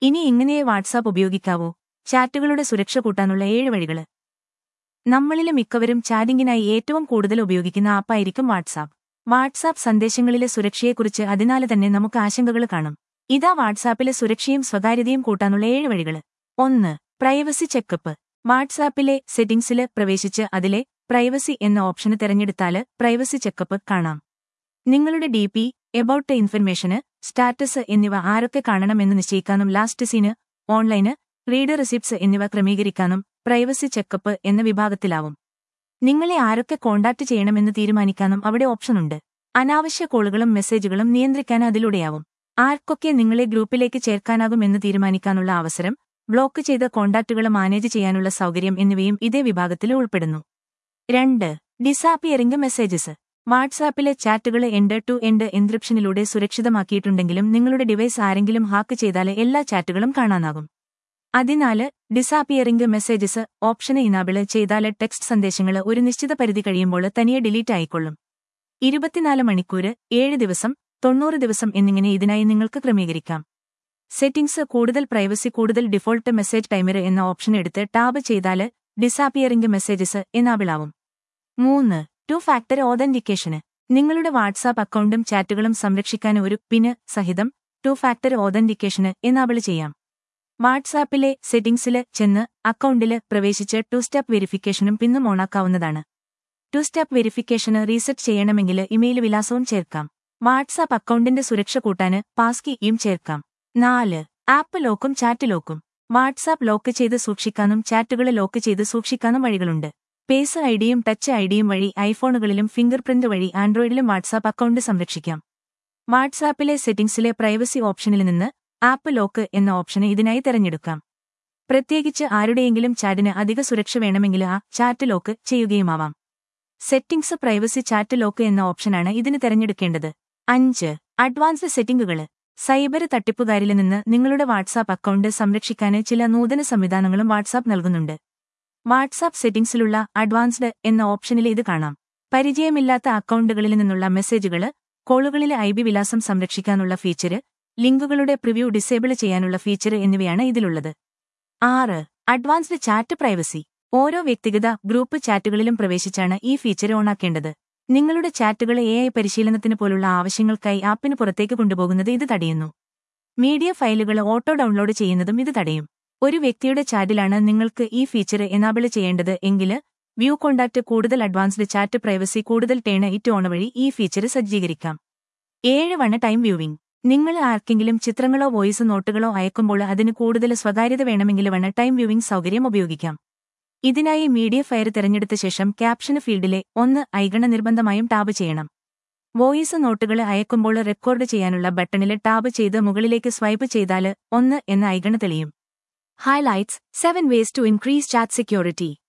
ഇനി ഇങ്ങനെയേ വാട്സാപ്പ് ഉപയോഗിക്കാവൂ ചാറ്റുകളുടെ സുരക്ഷ കൂട്ടാനുള്ള ഏഴ് വഴികള് നമ്മളിലെ മിക്കവരും ചാറ്റിംഗിനായി ഏറ്റവും കൂടുതൽ ഉപയോഗിക്കുന്ന ആപ്പായിരിക്കും വാട്സാപ്പ് വാട്സാപ്പ് സന്ദേശങ്ങളിലെ സുരക്ഷയെക്കുറിച്ച് അതിനാല് തന്നെ നമുക്ക് ആശങ്കകൾ കാണും ഇതാ വാട്സാപ്പിലെ സുരക്ഷയും സ്വകാര്യതയും കൂട്ടാനുള്ള ഏഴ് വഴികള് ഒന്ന് പ്രൈവസി ചെക്കപ്പ് വാട്സാപ്പിലെ സെറ്റിംഗ്സില് പ്രവേശിച്ച് അതിലെ പ്രൈവസി എന്ന ഓപ്ഷന് തിരഞ്ഞെടുത്താല് പ്രൈവസി ചെക്കപ്പ് കാണാം നിങ്ങളുടെ ഡി പി എബൌട്ട് ഇൻഫർമേഷന് സ്റ്റാറ്റസ് എന്നിവ ആരൊക്കെ കാണണമെന്ന് നിശ്ചയിക്കാനും last seen online read receipts എന്നിവ ക്രമീകരിക്കാനും പ്രൈവസി ചെക്കപ്പ് എന്ന വിഭാഗത്തിലാവും നിങ്ങളെ ആരൊക്കെ കോണ്ടാക്ട് ചെയ്യണമെന്ന് തീരുമാനിക്കാനും അവിടെ ഓപ്ഷനുണ്ട് അനാവശ്യ കോളുകളും മെസ്സേജുകളും നിയന്ത്രിക്കാൻ അതിലൂടെയാവും ആർക്കൊക്കെ നിങ്ങളെ ഗ്രൂപ്പിലേക്ക് ചേർക്കാനാകുമെന്ന് തീരുമാനിക്കാനുള്ള അവസരം ബ്ലോക്ക് ചെയ്ത കോണ്ടാക്റ്റുകൾ മാനേജ് ചെയ്യാനുള്ള സൗകര്യം എന്നിവയും ഇതേ വിഭാഗത്തിൽ ഉൾപ്പെടുന്നു രണ്ട് ഡിസാപ്പിയറിംഗ് മെസ്സേജസ് വാട്സാപ്പിലെ ചാറ്റുകൾ എൻഡ് ടു എൻഡ് എൻക്രിപ്ഷനിലൂടെ സുരക്ഷിതമാക്കിയിട്ടുണ്ടെങ്കിലും നിങ്ങളുടെ ഡിവൈസ് ആരെങ്കിലും ഹാക്ക് ചെയ്താൽ എല്ലാ ചാറ്റുകളും കാണാനാകും അതിനാല് ഡിസാപ്പിയറിംഗ് മെസ്സേജസ് ഓപ്ഷന് ഇനാബിള് ചെയ്താല് ടെക്സ്റ്റ് സന്ദേശങ്ങൾ ഒരു നിശ്ചിത പരിധി കഴിയുമ്പോൾ തനിയെ ഡിലീറ്റ് ആയിക്കൊള്ളും ഇരുപത്തിനാല് മണിക്കൂര് ഏഴ് ദിവസം തൊണ്ണൂറ് ദിവസം എന്നിങ്ങനെ ഇതിനായി നിങ്ങൾക്ക് ക്രമീകരിക്കാം സെറ്റിംഗ്സ് കൂടുതൽ പ്രൈവസി കൂടുതൽ ഡിഫോൾട്ട് മെസ്സേജ് ടൈമർ എന്ന ഓപ്ഷൻ എടുത്ത് ടാബ് ചെയ്താല് ഡിസാപ്പിയറിംഗ് മെസ്സേജസ് എന്നാബിളാവും മൂന്ന് ടു ഫാക്ടർ ഓതന്റിക്കേഷന് നിങ്ങളുടെ വാട്സാപ്പ് അക്കൗണ്ടും ചാറ്റുകളും സംരക്ഷിക്കാൻ ഒരു പിന് സഹിതം ടു ഫാക്ടർ ഓതന്റിക്കേഷന് എന്നാബിള് ചെയ്യാം വാട്സാപ്പിലെ സെറ്റിംഗ്സില് ചെന്ന് അക്കൗണ്ടില് പ്രവേശിച്ച് ടു സ്റ്റെപ്പ് വെരിഫിക്കേഷനും പിന്നും ഓണാക്കാവുന്നതാണ് ടു സ്റ്റെപ്പ് വെരിഫിക്കേഷന് റീസെറ്റ് ചെയ്യണമെങ്കിൽ ഇമെയിൽ വിലാസവും ചേർക്കാം വാട്സാപ്പ് അക്കൗണ്ടിന്റെ സുരക്ഷ കൂട്ടാന് പാസ്കിയും ചേർക്കാം നാല് ആപ്പ് ലോക്കും ചാറ്റ് ലോക്കും വാട്സാപ്പ് ലോക്ക് ചെയ്ത് സൂക്ഷിക്കാനും ചാറ്റുകൾ ലോക്ക് ചെയ്ത് സൂക്ഷിക്കാനും വഴികളുണ്ട് പേസ് ഐഡിയും ടച്ച് ഐഡിയും വഴി ഐഫോണുകളിലും ഫിംഗർ പ്രിന്റ് വഴി ആൻഡ്രോയിഡിലും വാട്സാപ്പ് അക്കൗണ്ട് സംരക്ഷിക്കാം വാട്സാപ്പിലെ സെറ്റിംഗ്സിലെ പ്രൈവസി ഓപ്ഷനിൽ നിന്ന് ആപ്പ് ലോക്ക് എന്ന ഓപ്ഷന് ഇതിനായി തിരഞ്ഞെടുക്കാം പ്രത്യേകിച്ച് ആരുടെയെങ്കിലും ചാറ്റിന് അധിക സുരക്ഷ വേണമെങ്കിൽ ആ ചാറ്റ് ലോക്ക് ചെയ്യുകയുമാവാം സെറ്റിംഗ്സ് പ്രൈവസി ചാറ്റ് ലോക്ക് എന്ന ഓപ്ഷനാണ് ഇതിന് തിരഞ്ഞെടുക്കേണ്ടത് അഞ്ച് അഡ്വാൻസ്ഡ് സെറ്റിംഗുകള് സൈബർ തട്ടിപ്പുകാരിൽ നിന്ന് നിങ്ങളുടെ വാട്സാപ്പ് അക്കൗണ്ട് സംരക്ഷിക്കാൻ ചില നൂതന സംവിധാനങ്ങളും വാട്സാപ്പ് നൽകുന്നുണ്ട് വാട്സാപ്പ് സെറ്റിംഗ്സിലുള്ള അഡ്വാൻസ്ഡ് എന്ന ഓപ്ഷനിൽ ഇത് കാണാം പരിചയമില്ലാത്ത അക്കൗണ്ടുകളിൽ നിന്നുള്ള മെസ്സേജുകള് കോളുകളിലെ ഐ ബി വിലാസം സംരക്ഷിക്കാനുള്ള ഫീച്ചര് ലിങ്കുകളുടെ പ്രിവ്യൂ ഡിസേബിൾ ചെയ്യാനുള്ള ഫീച്ചർ എന്നിവയാണ് ഇതിലുള്ളത് ആറ് അഡ്വാൻസ്ഡ് ചാറ്റ് പ്രൈവസി ഓരോ വ്യക്തിഗത ഗ്രൂപ്പ് ചാറ്റുകളിലും പ്രവേശിച്ചാണ് ഈ ഫീച്ചർ ഓണാക്കേണ്ടത് നിങ്ങളുടെ ചാറ്റുകൾ എ ഐ പരിശീലനത്തിന് പോലുള്ള ആവശ്യങ്ങൾക്കായി ആപ്പിന് പുറത്തേക്ക് കൊണ്ടുപോകുന്നത് ഇത് തടയുന്നു മീഡിയ ഫയലുകൾ ഓട്ടോ ഡൗൺലോഡ് ചെയ്യുന്നതും ഇത് തടയും ഒരു വ്യക്തിയുടെ ചാറ്റിലാണ് നിങ്ങൾക്ക് ഈ ഫീച്ചർ എനാബിൾ ചെയ്യേണ്ടത് എങ്കില് വ്യൂ കോണ്ടാക്ട് കൂടുതൽ അഡ്വാൻസ്ഡ് ചാറ്റ് പ്രൈവസി കൂടുതൽ ടേൺ ഇറ്റ് ഓൺ വഴി ഈ ഫീച്ചർ സജ്ജീകരിക്കാം ഏഴ് വണ് ടൈം വ്യൂവിംഗ് നിങ്ങൾ ആർക്കെങ്കിലും ചിത്രങ്ങളോ വോയിസ് നോട്ടുകളോ അയക്കുമ്പോൾ അതിന് കൂടുതൽ സ്വകാര്യത വേണമെങ്കിൽ വണ് ടൈം വ്യൂവിംഗ് സൗകര്യം ഉപയോഗിക്കാം ഇതിനായി മീഡിയ ഫയർ തിരഞ്ഞെടുത്ത ശേഷം ക്യാപ്ഷന് ഫീൽഡിലെ ഒന്ന് ഐഗണ നിർബന്ധമായും ടാബ് ചെയ്യണം വോയിസ് നോട്ടുകൾ അയക്കുമ്പോൾ റെക്കോർഡ് ചെയ്യാനുള്ള ബട്ടണിൽ ടാബ് ചെയ്ത് മുകളിലേക്ക് സ്വൈപ്പ് ചെയ്താൽ ഒന്ന് എന്ന ഐഗണ തെളിയും highlights seven ways to increase chat security